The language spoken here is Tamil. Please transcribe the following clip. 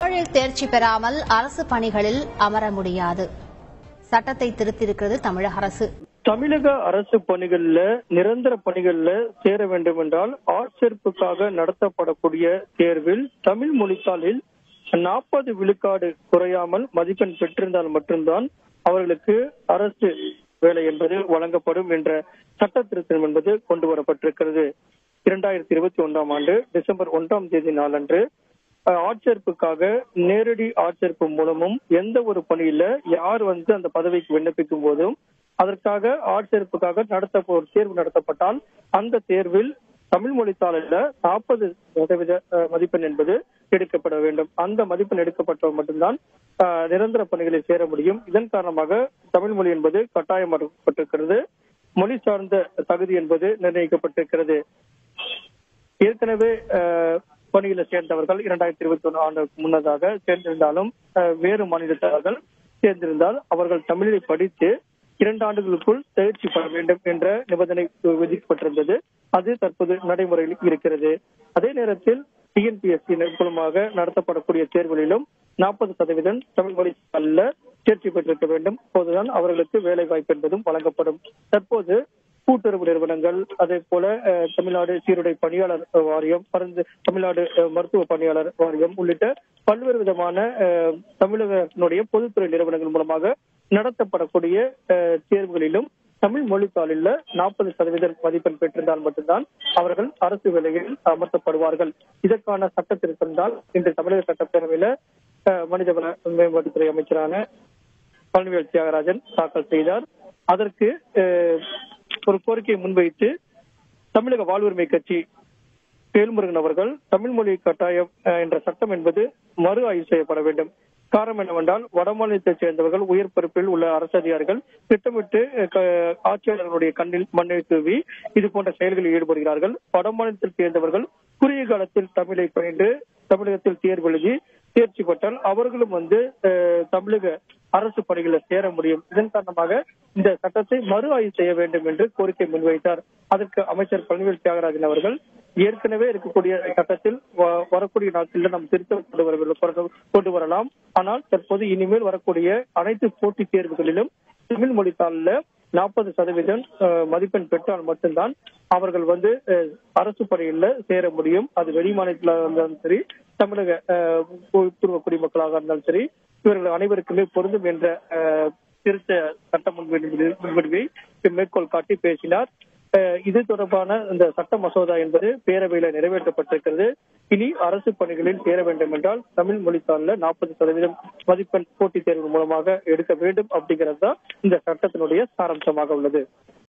தமிழில் தேர்ச்சி பெறாமல் அரசு பணிகளில் அமர முடியாது சட்டத்தை திருத்திருக்கிறது தமிழக அரசு தமிழக அரசு பணிகள்ல நிரந்தர பணிகள்ல சேர வேண்டும் என்றால் ஆட்சேர்ப்புக்காக நடத்தப்படக்கூடிய தேர்வில் தமிழ் மொழித்தாளில் நாற்பது விழுக்காடு குறையாமல் மதிப்பெண் பெற்றிருந்தால் மட்டும்தான் அவர்களுக்கு அரசு வேலை என்பது வழங்கப்படும் என்ற சட்ட திருத்தம் என்பது கொண்டு வரப்பட்டிருக்கிறது இரண்டாயிரத்தி இருபத்தி ஒன்றாம் ஆண்டு டிசம்பர் ஒன்றாம் தேதி நாளன்று அஹ், ஆட்சேர்ப்புக்காக நேரடி ஆட்சேர்ப்பு மூலமும் எந்த ஒரு பணியில யார் வந்து அந்த பதவிக்கு விண்ணப்பிக்கும் போதும் அதற்காக ஆட்சேர்ப்புக்காக நடத்த ஒரு தேர்வு நடத்தப்பட்டால் அந்த தேர்வில் தமிழ் மொழித்தாளில் நாற்பது சதவீத அஹ், மதிப்பெண் என்பது எடுக்கப்பட வேண்டும் அந்த மதிப்பெண் எடுக்கப்பட்டவர் மட்டும்தான் அஹ், நிரந்தர பணிகளில் சேர முடியும் இதன் காரணமாக தமிழ் மொழி என்பது கட்டாயமாக்கப்பட்டிருக்கிறது மொழி சார்ந்த தகுதி என்பது நிர்ணயிக்கப்பட்டிருக்கிறது ஏற்கனவே அஹ், பணியில சேர்ந்தவர்கள் இரண்டாயிரத்தி இருபத்தி ஒன்று ஆண்டுக்கு முன்னதாக சேர்ந்திருந்தாலும் அஹ், வேறு மாநிலத்தவர்கள் சேர்ந்திருந்தால் அவர்கள் தமிழை படித்து இரண்டு ஆண்டுகளுக்குள் தேர்ச்சி பெற வேண்டும் என்ற நிபந்தனை விதிக்கப்பட்டிருந்தது அது தற்போது நடைமுறையில் இருக்கிறது அதே நேரத்தில் டிஎன்பிஎஸ்சி மூலமாக நடத்தப்படக்கூடிய தேர்வுகளிலும் நாற்பது சதவீதம் தமிழ் மொழி அல்ல தேர்ச்சி பெற்றிருக்க வேண்டும் அப்போதுதான் அவர்களுக்கு வேலை வாய்ப்பு என்பதும் வழங்கப்படும் தற்போது கூட்டுறவு நிறுவனங்கள் அதே போல அஹ், தமிழ்நாடு சீருடை பணியாளர் வாரியம் பரந்து தமிழ்நாடு அஹ், மருத்துவ பணியாளர் வாரியம் உள்ளிட்ட பல்வேறு விதமான அஹ், தமிழகத்தினுடைய பொதுத்துறை நிறுவனங்கள் மூலமாக நடத்தப்படக்கூடிய அஹ், தேர்வுகளிலும் தமிழ் மொழித்தாளில் நாற்பது சதவீதம் மதிப்பெண் பெற்றிருந்தால் மட்டும்தான் அவர்கள் அரசு வேலையில் அமர்த்தப்படுவார்கள் இதற்கான சட்ட திருத்தம் தான் இன்று தமிழக சட்டப்பேரவையில அஹ், மனிதவள மேம்பாட்டுத்துறை அமைச்சரான பழனிவேல் தியாகராஜன் தாக்கல் செய்தார் அதற்கு அஹ், ஒரு கோரிக்கையை முன்வைத்து தமிழக வாழ்வுரிமை கட்சி வேல்முருகன் அவர்கள் தமிழ் மொழி கட்டாயம் அஹ், என்ற சட்டம் என்பது மறு ஆய்வு செய்யப்பட வேண்டும் காரணம் என்னவென்றால் வடமாநிலத்தைச் சேர்ந்தவர்கள் உயர் பொறுப்பில் உள்ள அரசு அதிகாரிகள் திட்டமிட்டு அஹ், க- ஆட்சியாளர்களுடைய கண்ணில் மண்ணை தூவி இது போன்ற செயல்களில் ஈடுபடுகிறார்கள் வடமாநிலத்தில் சேர்ந்தவர்கள் குறுகிய காலத்தில் தமிழை பயின்று தமிழகத்தில் தேர்வு எழுதி தேர்ச்சி பெற்றால் அவர்களும் வந்து அஹ், தமிழக அரசு பணிகளில் சேர முடியும் இதன் காரணமாக இந்த சட்டத்தை மறு ஆய்வு செய்ய வேண்டும் என்று கோரிக்கை முன்வைத்தார் அதற்கு அமைச்சர் பழனிவேல் தியாகராஜன் அவர்கள் ஏற்கனவே இருக்கக்கூடிய சட்டத்தில் வ- வரக்கூடிய நாட்களில் நாம் திருத்தம் கொண்டு வர கொண்டு வரலாம் ஆனால் தற்போது இனிமேல் வரக்கூடிய அனைத்து போட்டித் தேர்வுகளிலும் தமிழ் மொழித்தாளில் நாற்பது சதவீதம் அஹ், மதிப்பெண் பெற்றால் மட்டும்தான் அவர்கள் வந்து அஹ், அரசு பணியில் சேர முடியும் அது வெளி மாநிலத்தில் இருந்தாலும் சரி தமிழக அஹ், பூ- பூர்வ குடிமக்களாக இருந்தாலும் சரி இவர்கள் அனைவருக்குமே பொருந்தும் என்ற அஹ், திருத்த சட்ட முன்வடிவை முன்வடிவை மேற்கோள் காட்டி பேசினார் அஹ், இது தொடர்பான இந்த சட்ட மசோதா என்பது பேரவையில நிறைவேற்றப்பட்டிருக்கிறது இனி அரசு பணிகளில் சேர வேண்டும் என்றால் தமிழ் மொழித்தாளில் நாற்பது சதவீதம் மதிப்பெண் போட்டித் தேர்வு மூலமாக எடுக்க வேண்டும் அப்படிங்கிறது தான் இந்த சட்டத்தினுடைய சாராம்சமாக உள்ளது